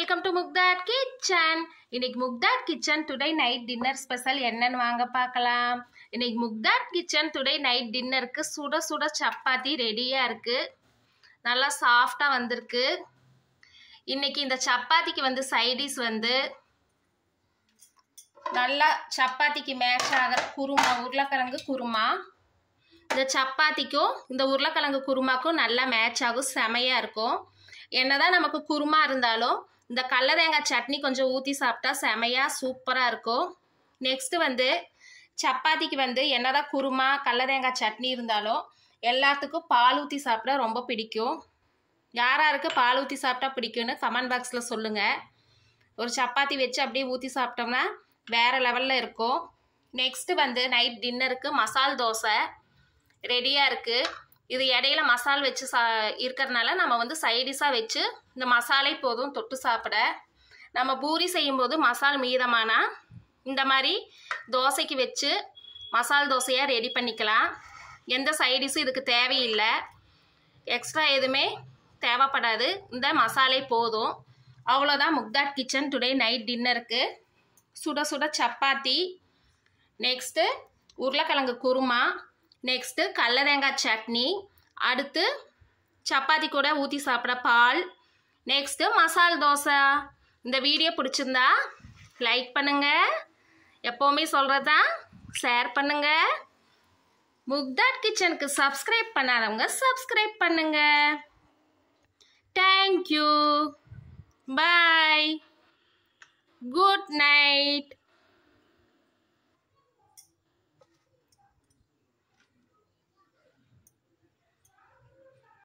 welcome to Mukthad kitchen இன்னைக்கு Mukthad kitchen today night dinner special என்னன்னு வாங்க பார்க்கலாம் இன்னைக்கு முக்தாட் கிச்சன் டுடே நைட் டின்னருக்கு சுட சுட சப்பாத்தி ரெடியாக இருக்கு நல்லா சாஃப்டாக வந்திருக்கு இன்னைக்கு இந்த சப்பாத்திக்கு வந்து சைடிஸ் வந்து நல்லா சப்பாத்திக்கு மேட்ச் ஆகிற குருமா உருளைக்கிழங்கு குருமா இந்த சப்பாத்திக்கும் இந்த உருளைக்கிழங்கு குருமாக்கும் நல்லா மேட்ச் ஆகும் செமையாக இருக்கும் என்னதான் நமக்கு குருமா இருந்தாலும் இந்த கடல தேங்காய் சட்னி கொஞ்சம் ஊற்றி சாப்பிட்டா செமையாக சூப்பராக இருக்கும் நெக்ஸ்ட்டு வந்து சப்பாத்திக்கு வந்து என்னதான் குருமா கடல தேங்காய் சட்னி இருந்தாலும் எல்லாத்துக்கும் பால் ஊற்றி சாப்பிட ரொம்ப பிடிக்கும் யார் யாருக்கு பால் ஊற்றி சாப்பிட்டா பிடிக்கும்னு கமெண்ட் பாக்ஸில் சொல்லுங்கள் ஒரு சப்பாத்தி வச்சு அப்படியே ஊற்றி சாப்பிட்டோம்னா வேறு லெவலில் இருக்கும் நெக்ஸ்ட்டு வந்து நைட் டின்னருக்கு மசால் தோசை ரெடியாக இருக்குது இது இடையில மசால் வச்சு சா இருக்கிறதுனால நம்ம வந்து சைடிஷாக வச்சு இந்த மசாலை போதும் தொட்டு சாப்பிட நம்ம பூரி செய்யும்போது மசால் மீதமானா இந்த மாதிரி தோசைக்கு வச்சு மசால் தோசையாக ரெடி பண்ணிக்கலாம் எந்த சைடிஷும் இதுக்கு தேவையில்லை எக்ஸ்ட்ரா எதுவுமே தேவைப்படாது இந்த மசாலை போதும் அவ்வளோதான் முக்தாட் கிச்சன் டுடே நைட் டின்னருக்கு சுட சுட சப்பாத்தி நெக்ஸ்ட்டு உருளைக்கிழங்கு குருமா நெக்ஸ்ட்டு கடல தேங்காய் சட்னி அடுத்து சப்பாத்தி கூட ஊற்றி சாப்பிட பால் நெக்ஸ்ட்டு மசால் தோசை இந்த வீடியோ பிடிச்சிருந்தா லைக் பண்ணுங்கள் எப்போவுமே சொல்கிறதா ஷேர் பண்ணுங்கள் முக்தாட் கிச்சனுக்கு சப்ஸ்கிரைப் பண்ணாதவங்க சப்ஸ்கிரைப் பண்ணுங்க தேங்க்யூ பாய் குட் நைட்